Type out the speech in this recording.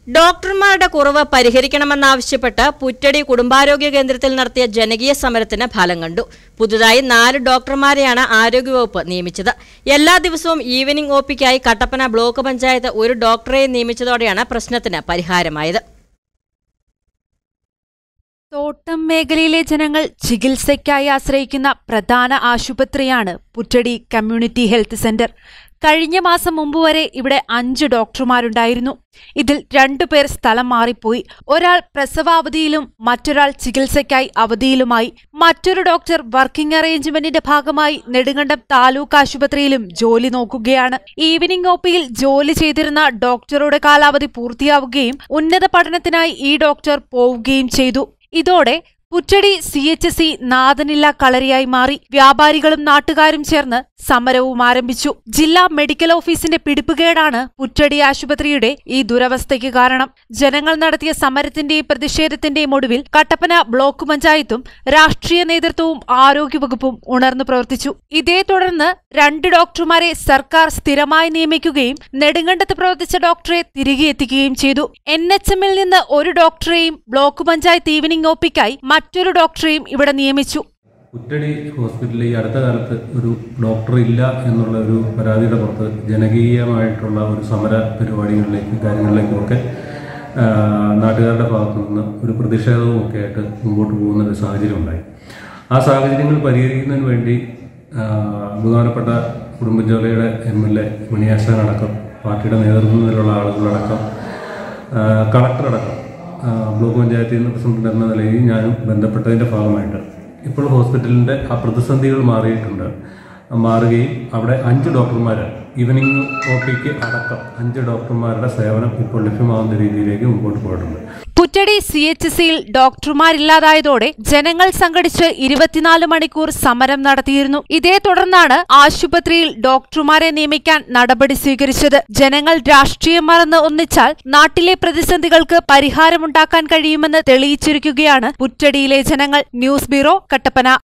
ഡോക്ടർമാരുടെ കുറവ് പരിഹരിക്കണമെന്നാവശ്യപ്പെട്ട് പുറ്റടി കുടുംബാരോഗ്യ കേന്ദ്രത്തിൽ നടത്തിയ ജനകീയ സമരത്തിന് ഫലം കണ്ടു പുതുതായി നാല് ഡോക്ടർമാരെയാണ് ആരോഗ്യവകുപ്പ് നിയമിച്ചത് എല്ലാ ദിവസവും ഈവനിംഗ് ഒ പിക്കായി കട്ടപ്പന ബ്ലോക്ക് പഞ്ചായത്ത് ഒരു ഡോക്ടറെ നിയമിച്ചതോടെയാണ് പ്രശ്നത്തിന് പരിഹാരമായത് തോട്ടം മേഖലയിലെ ജനങ്ങൾ ചികിത്സയ്ക്കായി ആശ്രയിക്കുന്ന പ്രധാന ആശുപത്രിയാണ് പുറ്റടി കമ്മ്യൂണിറ്റി ഹെൽത്ത് സെന്റർ കഴിഞ്ഞ മാസം മുമ്പ് വരെ ഇവിടെ അഞ്ച് ഡോക്ടർമാരുണ്ടായിരുന്നു ഇതിൽ രണ്ടുപേർ സ്ഥലം മാറിപ്പോയി ഒരാൾ പ്രസവാവധിയിലും മറ്റൊരാൾ ചികിത്സയ്ക്കായി അവധിയിലുമായി മറ്റൊരു ഡോക്ടർ വർക്കിംഗ് അറേഞ്ച്മെന്റിന്റെ ഭാഗമായി നെടുങ്കണ്ടം താലൂക്ക് ആശുപത്രിയിലും ജോലി നോക്കുകയാണ് ഈവനിംഗ് ഒപിയിൽ ജോലി ചെയ്തിരുന്ന ഡോക്ടറുടെ കാലാവധി പൂർത്തിയാവുകയും ഉന്നത പഠനത്തിനായി ഈ ഡോക്ടർ പോവുകയും ചെയ്തു ഇതോടെ Puttady C H S C നാദനില്ല കളരിയായി മാറി വ്യാപാരികളും നാട്ടുകാരും ചേർന്ന് സമരവും ആരംഭിച്ചു ജില്ലാ മെഡിക്കൽ ഓഫീസിന്റെ പിടിപ്പുകേടാണ് പുറ്റടി ആശുപത്രിയുടെ ഈ ദുരവസ്ഥയ്ക്ക് കാരണം ജനങ്ങൾ നടത്തിയ സമരത്തിന്റെയും പ്രതിഷേധത്തിന്റെയും ഒടുവിൽ കട്ടപ്പന ബ്ലോക്ക് പഞ്ചായത്തും രാഷ്ട്രീയ നേതൃത്വവും ആരോഗ്യവകുപ്പും ഉണർന്നു പ്രവർത്തിച്ചു ഇതേ തുടർന്ന് രണ്ട് ഡോക്ടർമാരെ സർക്കാർ സ്ഥിരമായി നിയമിക്കുകയും നെടുങ്കണ്ടത്ത് പ്രവർത്തിച്ച ഡോക്ടറെ തിരികെ എത്തിക്കുകയും ചെയ്തു എൻ എച്ച് എമ്മിൽ നിന്ന് ഒരു ഡോക്ടറെയും ബ്ലോക്ക് പഞ്ചായത്ത് ഈവനിംഗ് ഒപിക്കായി മറ്റൊരു ഡോക്ടറെയും ഇവിടെ നിയമിച്ചു കുറ്റടി ഹോസ്പിറ്റലിൽ ഈ അടുത്ത കാലത്ത് ഒരു ഡോക്ടർ ഇല്ല എന്നുള്ള ഒരു പരാതിയുടെ പുറത്ത് ജനകീയമായിട്ടുള്ള ഒരു സമര പരിപാടികളിലേക്ക് കാര്യങ്ങളിലേക്കുമൊക്കെ ആ, നാട്ടുകാരുടെ ഭാഗത്തു നിന്ന് ഒരു പ്രതിഷേധവും ഒക്കെ ആയിട്ട് മുമ്പോട്ട് പോകുന്ന ഒരു സാഹചര്യം ഉണ്ടായി ആ സാഹചര്യങ്ങൾ പരിഹരിക്കുന്നതിന് വേണ്ടി ആ, ബഹുമാനപ്പെട്ട കുടുംബജോലയുടെ എം എൽ എ മണിയാശാൻ അടക്കം പാർട്ടിയുടെ നേതൃത്വത്തിലുള്ള ആളുകളടക്കം ആ, കളക്ടറടക്കം ആ, ബ്ലോക്ക് പഞ്ചായത്തിൽ നിന്ന് പ്രസിഡന്റ് എന്ന നിലയിൽ ഞാനും ബന്ധപ്പെട്ടതിൻ്റെ ഭാഗമായിട്ട് ഇപ്പോൾ ഹോസ്പിറ്റലിൻ്റെ ആ പ്രതിസന്ധികൾ മാറിയിട്ടുണ്ട് മാറുകയും അവിടെ അഞ്ച് ഡോക്ടർമാർ ഈവനിങ് ഒ പിക്ക് അടക്കം അഞ്ച് ഡോക്ടർമാരുടെ സേവനം ഇപ്പോൾ ലഭ്യമാകുന്ന രീതിയിലേക്ക് മുമ്പോട്ട് പോയിട്ടുണ്ട് പുറ്റടി സി എച്ച് സിയിൽ ഡോക്ടർമാരില്ലാതായതോടെ ജനങ്ങൾ സംഘടിച്ച് ഇരുപത്തിനാല് മണിക്കൂർ സമരം നടത്തിയിരുന്നു ഇതേ തുടർന്നാണ് ആശുപത്രിയിൽ ഡോക്ടർമാരെ നിയമിക്കാൻ നടപടി സ്വീകരിച്ചത് ജനങ്ങൾ രാഷ്ട്രീയം മറന്ന് ഒന്നിച്ചാൽ നാട്ടിലെ പ്രതിസന്ധികൾക്ക് പരിഹാരമുണ്ടാക്കാൻ കഴിയുമെന്ന് തെളിയിച്ചിരിക്കുകയാണ് പുറ്റടിയിലെ ജനങ്ങൾ ന്യൂസ് ബ്യൂറോ കട്ടപ്പന